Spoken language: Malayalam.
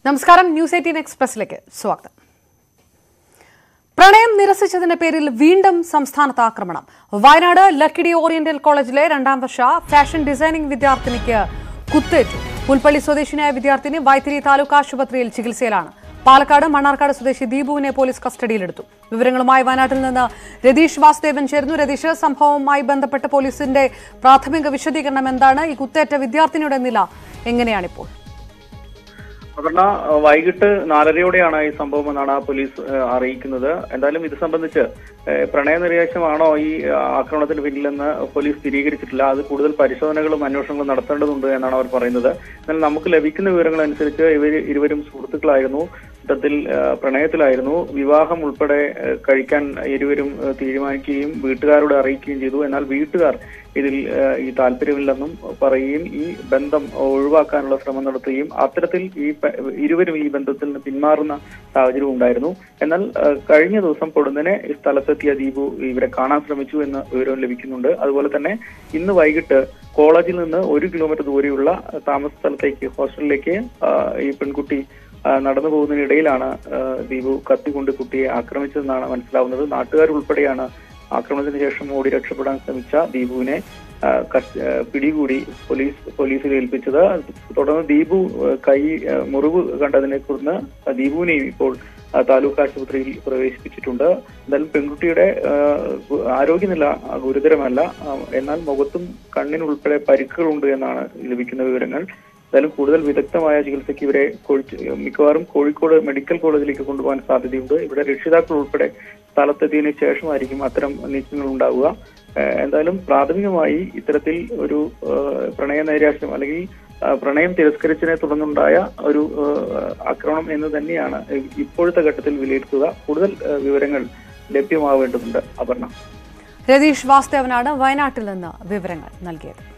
നമസ്കാരം ന്യൂസ് എയ്റ്റീൻ എക്സ്പ്രസിലേക്ക് സ്വാഗതം പ്രണയം നിരസിച്ചതിന്റെ പേരിൽ വീണ്ടും സംസ്ഥാനത്ത് ആക്രമണം വയനാട് ലക്കിടി ഓറിയന്റൽ കോളേജിലെ രണ്ടാം വർഷ ഫാഷൻ ഡിസൈനിംഗ് വിദ്യാർത്ഥിനിക്ക് കുത്തേറ്റു പുൽപ്പള്ളി സ്വദേശിനിയായ വിദ്യാർത്ഥിനി വൈത്തിരി താലൂക്ക് ആശുപത്രിയിൽ ചികിത്സയിലാണ് പാലക്കാട് മണ്ണാർക്കാട് സ്വദേശി ദീപുവിനെ പോലീസ് കസ്റ്റഡിയിലെടുത്തു വിവരങ്ങളുമായി വയനാട്ടിൽ നിന്ന് രതീഷ് വാസുദേവൻ ചേർന്നു രതീഷ് സംഭവവുമായി ബന്ധപ്പെട്ട് പോലീസിന്റെ പ്രാഥമിക വിശദീകരണം എന്താണ് ഈ കുത്തേറ്റ വിദ്യാർത്ഥിനിയുടെ നില എങ്ങനെയാണിപ്പോൾ അപർണ വൈകിട്ട് നാലരയോടെയാണ് ഈ സംഭവം എന്നാണ് പോലീസ് ഏഹ്, അറിയിക്കുന്നത് എന്തായാലും ഇത് സംബന്ധിച്ച് ഏഹ്, പ്രണയനിര്യാശമാണോ ഈ ആ, ആക്രമണത്തിന് പിന്നിലെന്ന് പോലീസ് സ്ഥിരീകരിച്ചിട്ടില്ല അത് കൂടുതൽ പരിശോധനകളും അന്വേഷണങ്ങളും നടത്തേണ്ടതുണ്ട് എന്നാണ് അവർ പറയുന്നത് എന്നാൽ നമുക്ക് ലഭിക്കുന്ന വിവരങ്ങൾ അനുസരിച്ച് ഇവർ ഇരുവരും സുഹൃത്തുക്കളായിരുന്നു യുദ്ധത്തിൽ ഏഹ്, പ്രണയത്തിലായിരുന്നു വിവാഹം ഉൾപ്പെടെ ഏഹ്, കഴിക്കാൻ ഇരുവരും ഏഹ്, തീരുമാനിക്കുകയും വീട്ടുകാരോട് അറിയിക്കുകയും ചെയ്തു എന്നാൽ വീട്ടുകാർ ഇതിൽ ഏഹ്, ഈ താല്പര്യമില്ലെന്നും പറയുകയും ഈ ബന്ധം ഒഴിവാക്കാനുള്ള ശ്രമം നടത്തുകയും അത്തരത്തിൽ ഈ പ- ഇരുവരും ഈ ബന്ധത്തിൽ നിന്ന് പിന്മാറുന്ന സാഹചര്യം ഉണ്ടായിരുന്നു എന്നാൽ ഏഹ്, കഴിഞ്ഞ ദിവസം പൊടുന്നനെ ഈ സ്ഥലത്തെത്തിയ ദീപു ഇവരെ കാണാൻ ശ്രമിച്ചു എന്ന വിവരം ലഭിക്കുന്നുണ്ട് അതുപോലെ തന്നെ ഇന്ന് വൈകിട്ട് കോളേജിൽ നിന്ന് ഒരു കിലോമീറ്റർ ദൂരെയുള്ള താമസ സ്ഥലത്തേക്ക് ഹോസ്റ്റലിലേക്ക് ആ, ഈ പെൺകുട്ടി ആ, നടന്നു പോകുന്നതിനിടയിലാണ് ആ, ദീപു കത്തിക്കൊണ്ട് കുട്ടിയെ ആക്രമിച്ചതെന്നാണ് മനസ്സിലാവുന്നത് നാട്ടുകാർ ഉൾപ്പെടെയാണ് ആക്രമണത്തിന് ശേഷം ഓടി രക്ഷപ്പെടാൻ ശ്രമിച്ച ദീപുവിനെ ആ, കസ്റ്റ- ആ, പിടികൂടി പോലീസ് പോലീസിൽ ഏൽപ്പിച്ചത് തുടർന്ന് ദീപു ആ, കൈ ആ, മുറിവ് കണ്ടതിനെ തുടർന്ന് ദീപുവിനെയും ഇപ്പോൾ ആ, താലൂക്ക് ആശുപത്രിയിൽ പ്രവേശിപ്പിച്ചിട്ടുണ്ട് എന്തായാലും പെൺകുട്ടിയുടെ ആ, ഗു- ആരോഗ്യനില ഗുരുതരമല്ല ആ, എന്നാൽ മുഖത്തും കണ്ണിനുൾപ്പെടെ പരിക്കുകളുണ്ട് എന്നാണ് ലഭിക്കുന്ന വിവരങ്ങൾ എന്തായാലും കൂടുതൽ വിദഗ്ധമായ ചികിത്സയ്ക്ക് ഇവരെ കോഴിച്ച് മിക്കവാറും കോഴിക്കോട് മെഡിക്കൽ കോളേജിലേക്ക് കൊണ്ടുപോകാൻ സാധ്യതയുണ്ട് ഇവിടെ രക്ഷിതാക്കൾ ഉൾപ്പെടെ സ്ഥലത്തെത്തിയതിനു ശേഷമായിരിക്കും അത്തരം നീക്കങ്ങൾ ഉണ്ടാവുക ഏഹ് എന്തായാലും പ്രാഥമികമായി ഇത്തരത്തിൽ ഒരു ഏഹ് പ്രണയ നൈരാശ്യം അല്ലെങ്കിൽ ആ, പ്രണയം തിരസ്കരിച്ചതിനെ തുടർന്നുണ്ടായ ഒരു ഏഹ് ആക്രമണം എന്ന് തന്നെയാണ് ഇപ്പോഴത്തെ ഘട്ടത്തിൽ വിലയിരുത്തുക കൂടുതൽ ഏഹ് വിവരങ്ങൾ ലഭ്യമാവേണ്ടതുണ്ട് അപർണ രതീഷ് വാസുദേവനാണ് വയനാട്ടിൽ നിന്ന് വിവരങ്ങൾ നൽകിയത്